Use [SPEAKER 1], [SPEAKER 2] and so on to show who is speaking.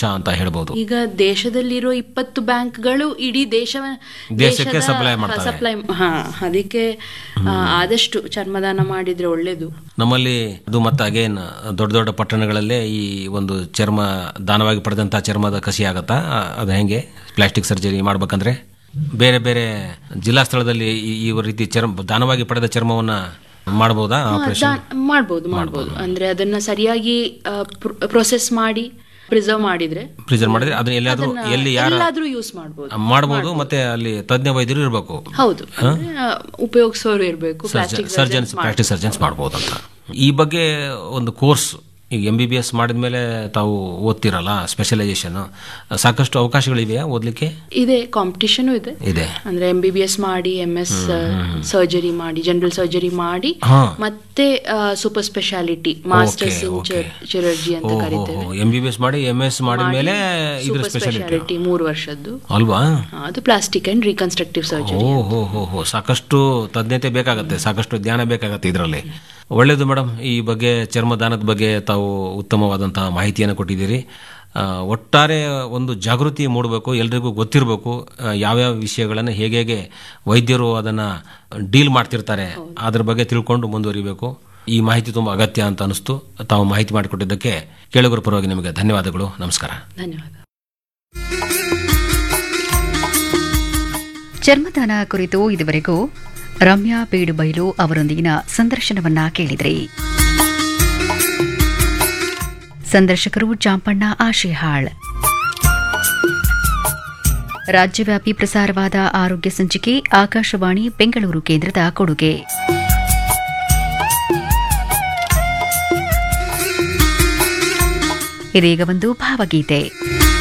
[SPEAKER 1] ಅಂತ ಹೇಳ್ಬೋದು
[SPEAKER 2] ಈಗ ದೇಶದಲ್ಲಿರೋ ಇಪ್ಪತ್ತು ಬ್ಯಾಂಕ್ಗಳು ಇಡೀ ದೇಶ
[SPEAKER 1] ದೇಶಕ್ಕೆ supply ಮಾಡ್ತವೆ.
[SPEAKER 2] ಸಪ್ಲೈ ಹಾ ಅದಕ್ಕೆ ಆ, ಆದಷ್ಟು ಚರ್ಮದಾನ ಮಾಡಿದ್ರೆ ಒಳ್ಳೇದು
[SPEAKER 1] ನಮ್ಮಲ್ಲಿ ಅದು ಮತ್ತೆ ಅಗೇನ್ ದೊಡ್ಡ ದೊಡ್ಡ ಪಟ್ಟಣಗಳಲ್ಲೇ ಈ ಒಂದು ಚರ್ಮ ದಾನವಾಗಿ ಪಡೆದಂತಹ ಚರ್ಮದ ಕಸಿ ಆಗತ್ತಾ ಆ, ಅದು ಹೆಂಗೆ ಪ್ಲಾಸ್ಟಿಕ್ ಸರ್ಜರಿ ಮಾಡ್ಬೇಕಂದ್ರೆ ಬೇರೆ ಬೇರೆ ಜಿಲ್ಲಾ ಸ್ಥಳದಲ್ಲಿ ಈ- ಈ ರೀತಿ ಚರ್ಮ ದಾನವಾಗಿ ಪಡೆದ ಚರ್ಮವನ್ನ ಮಾಡಬಹುದಾ ಆಪರೇಷನ್
[SPEAKER 2] ದಾ- ಮಾಡ್ಬೋದು ಮಾಡ್ಬೋದು ಅಂದ್ರೆ ಅದನ್ನ ಸರಿಯಾಗಿ ಪ್ರೊಸೆಸ್ ಮಾಡಿ ಪ್ರಿಸರ್ವ್ ಮಾಡಿದ್ರೆ
[SPEAKER 1] ಪ್ರಿಸರ್ವ್ ಮಾಡಿದ್ರೆ ಅದನ್ನ ಎಲ್ಲಾದ್ರೂ ಎಲ್ಲಿ ಯಾರ
[SPEAKER 2] ಎಲ್ಲಾದ್ರೂ ಯೂಸ್ ಮಾಡ್ಬೋದು
[SPEAKER 1] ಮಾಡಬಹುದು ಮತ್ತೆ ಅಲ್ಲಿ ತಜ್ಞ ವೈದ್ಯರು ಇರಬೇಕು
[SPEAKER 2] ಹೌದು ಅಂದ್ರೆ, ಆ, ಉಪಯೋಗಿಸೋರು ಇರಬೇಕು ಪ್ಲಾಸ್ಟಿಕ್
[SPEAKER 1] ಸರ್ಜನ್ಸ್ ಪ್ರಾಕ್ಟೀಸ್ ಸರ್ಜನ್ಸ್ ಮಾಡ್ಬೋದು ಅಂತ ಈ ಬಗ್ಗೆ ಒಂದು ಕೋರ್ಸ್ ಈಗ ಎಂ ಬಿ ಬಿ ಎಸ್ ಮಾಡಿದ್ಮೇಲೆ ತಾವು ಓದ್ತಿರಲ್ಲ ಸ್ಪೆಷಲೈಸೇಷನ್ ಸಾಕಷ್ಟು ಅವಕಾಶಗಳಿವೆಯಾ ಓದಲಿಕ್ಕೆ
[SPEAKER 2] ಇದೆ ಕಾಂಪಿಟಿಷನ್ ಇದೆ
[SPEAKER 1] ಇದೆ
[SPEAKER 2] ಅಂದ್ರೆ ಎಂ ಬಿ ಬಿ ಎಸ್ ಮಾಡಿ ಎಂ ಎಸ್ ಸರ್ಜರಿ ಮಾಡಿ ಜನರಲ್ ಸರ್ಜರಿ ಮಾಡಿ
[SPEAKER 1] ಹಾ.
[SPEAKER 2] ಮತ್ತೆ super speciality masters in chirurgie ಅಂತ ಕರಿತೇವೆ
[SPEAKER 1] ಎಂ ಬಿ ಬಿ ಎಸ್ ಮಾಡಿ ಎಂ ಎಸ್ ಮಾಡಿದ್ಮೇಲೆ ಇದ್ರ
[SPEAKER 2] ಸೂಪರ್
[SPEAKER 1] ಸ್ಪೆಷಾಲಿಟಿ
[SPEAKER 2] ಸ್ಪೆಷಾಲಿಟಿ ಮೂರು ವರ್ಷದ್ದು
[SPEAKER 1] ಅಲ್ವಾ
[SPEAKER 2] ಆ, ಅದು ಪ್ಲಾಸ್ಟಿಕ್ ಅಂಡ್ ರೀಕನ್ಸ್ಟ್ರಕ್ಟಿವ್ ಸರ್ಜರಿ
[SPEAKER 1] ಓ ಹೋ ಹೋ ಹೋ ಸಾಕಷ್ಟು ತಜ್ಞತೆ ಬೇಕಾಗತ್ತೆ ಸಾಕಷ್ಟು ಜ್ಞಾನ ಬೇಕಾಗತ್ತೆ ಇದರಲ್ಲಿ ಒಳ್ಳೆಯದು ಮೇಡಮ್ ಈ ಬಗ್ಗೆ ಚರ್ಮದಾನದ ಬಗ್ಗೆ ತಾವು ಉತ್ತಮವಾದಂತಹ ಮಾಹಿತಿಯನ್ನು ಕೊಟ್ಟಿದ್ದೀರಿ ಆ, ಒಟ್ಟಾರೆ ಒಂದು ಜಾಗೃತಿ ಮೂಡಬೇಕು ಎಲ್ರಿಗೂ ಗೊತ್ತಿರಬೇಕು ಆ, ಯಾವ್ಯಾವ ವಿಷಯಗಳನ್ನು ಹೇಗೆ ಹೇಗೆ ವೈದ್ಯರು ಅದನ್ನು ಡೀಲ್ ಮಾಡ್ತಿರ್ತಾರೆ ಅದ್ರ ಬಗ್ಗೆ ತಿಳ್ಕೊಂಡು ಮುಂದುವರಿಬೇಕು ಈ ಮಾಹಿತಿ ತುಂಬ ಅಗತ್ಯ ಅಂತ ಅನಿಸ್ತು ತಾವು ಮಾಹಿತಿ ಮಾಡಿಕೊಟ್ಟಿದ್ದಕ್ಕೆ ಕೇಳುಗರ ಪರವಾಗಿ ನಿಮಗೆ ಧನ್ಯವಾದಗಳು ನಮಸ್ಕಾರ
[SPEAKER 2] ಧನ್ಯವಾದ
[SPEAKER 3] ಚರ್ಮದಾನ ಕುರಿತು ಇದುವರೆಗೂ ರಮ್ಯಾ ಬೀಡುಬೈಲು ಅವರೊಂದಿಗಿನ ಸಂದರ್ಶನವನ್ನ ಕೇಳಿದ್ರಿ ಸಂದರ್ಶಕರು ಚಾಂಪಣ್ಣ ಆಶಿಹಾಳ್ ರಾಜ್ಯವ್ಯಾಪಿ ಪ್ರಸಾರವಾದ ಆರೋಗ್ಯ ಸಂಚಿಕೆ ಆಕಾಶವಾಣಿ ಬೆಂಗಳೂರು ಕೇಂದ್ರದ ಕೊಡುಗೆ ಇದೀಗ ಒಂದು ಭಾವಗೀತೆ